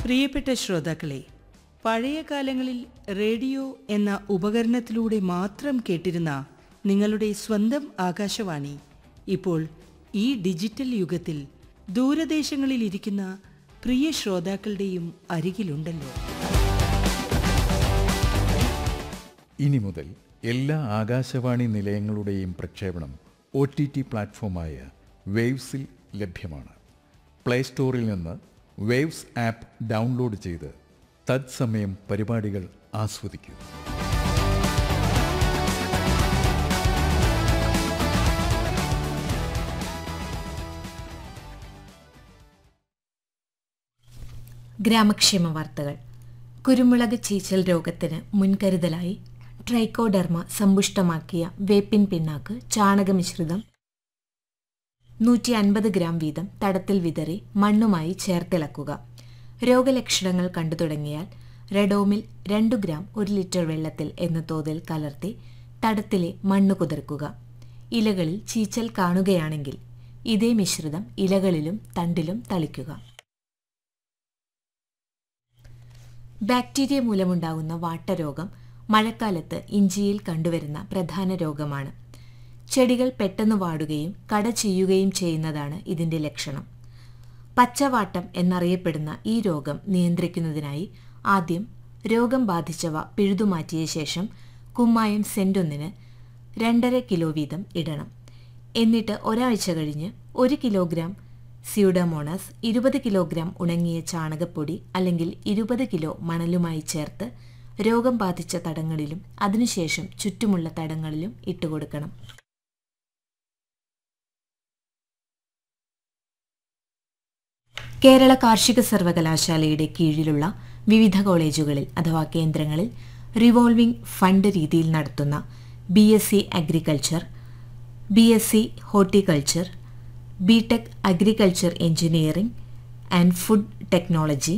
പ്രിയപ്പെട്ട ശ്രോതാക്കളെ പഴയ കാലങ്ങളിൽ റേഡിയോ എന്ന ഉപകരണത്തിലൂടെ മാത്രം കേട്ടിരുന്ന നിങ്ങളുടെ സ്വന്തം ആകാശവാണി ഇപ്പോൾ ഈ ഡിജിറ്റൽ യുഗത്തിൽ ദൂരദേശങ്ങളിൽ ഇരിക്കുന്ന പ്രിയ ശ്രോതാക്കളുടെയും അരികിലുണ്ടല്ലോ ഇനി മുതൽ എല്ലാ ആകാശവാണി നിലയങ്ങളുടെയും പ്രക്ഷേപണം ഒ ടി ടി പ്ലാറ്റ്ഫോമായ വേവ്സിൽ ലഭ്യമാണ് പ്ലേ സ്റ്റോറിൽ നിന്ന് വേവ്സ് ആപ്പ് ഡൗൺലോഡ് ചെയ്ത് തത്സമയം പരിപാടികൾ ആസ്വദിക്കൂ ഗ്രാമക്ഷേമ വാർത്തകൾ കുരുമുളക് ചീച്ചൽ രോഗത്തിന് മുൻകരുതലായി ട്രൈക്കോഡെർമ സമ്പുഷ്ടമാക്കിയ വേപ്പിൻ പിണ്ണാക്ക് ചാണകമിശ്രിതം നൂറ്റി അൻപത് ഗ്രാം വീതം തടത്തിൽ വിതറി മണ്ണുമായി ചേർത്തിളക്കുക രോഗലക്ഷണങ്ങൾ കണ്ടു തുടങ്ങിയാൽ റെഡോമിൽ രണ്ടു ഗ്രാം ഒരു ലിറ്റർ വെള്ളത്തിൽ എന്ന തോതിൽ കലർത്തി തടത്തിലെ മണ്ണ് കുതിർക്കുക ഇലകളിൽ ചീച്ചൽ കാണുകയാണെങ്കിൽ ഇതേ മിശ്രിതം ഇലകളിലും തണ്ടിലും തളിക്കുക ബാക്ടീരിയ മൂലമുണ്ടാകുന്ന വാട്ടരോഗം മഴക്കാലത്ത് ഇഞ്ചിയിൽ കണ്ടുവരുന്ന പ്രധാന രോഗമാണ് ചെടികൾ പെട്ടെന്ന് വാടുകയും കട ചെയ്യുകയും ചെയ്യുന്നതാണ് ഇതിന്റെ ലക്ഷണം പച്ചവാട്ടം എന്നറിയപ്പെടുന്ന ഈ രോഗം നിയന്ത്രിക്കുന്നതിനായി ആദ്യം രോഗം ബാധിച്ചവ പിഴുതുമാറ്റിയ ശേഷം കുമ്മായം സെന്റൊന്നിന് രണ്ടര കിലോ വീതം ഇടണം എന്നിട്ട് ഒരാഴ്ച കഴിഞ്ഞ് ഒരു കിലോഗ്രാം സ്യൂഡമോണസ് ഇരുപത് കിലോഗ്രാം ഉണങ്ങിയ ചാണകപ്പൊടി അല്ലെങ്കിൽ ഇരുപത് കിലോ മണലുമായി ചേർത്ത് രോഗം ബാധിച്ച തടങ്ങളിലും അതിനുശേഷം ചുറ്റുമുള്ള തടങ്ങളിലും ഇട്ടുകൊടുക്കണം കേരള കാർഷിക സർവകലാശാലയുടെ കീഴിലുള്ള വിവിധ കോളേജുകളിൽ അഥവാ കേന്ദ്രങ്ങളിൽ റിവോൾവിംഗ് ഫണ്ട് രീതിയിൽ നടത്തുന്ന B S C agriculture B S C horticulture B tech agriculture engineering and food technology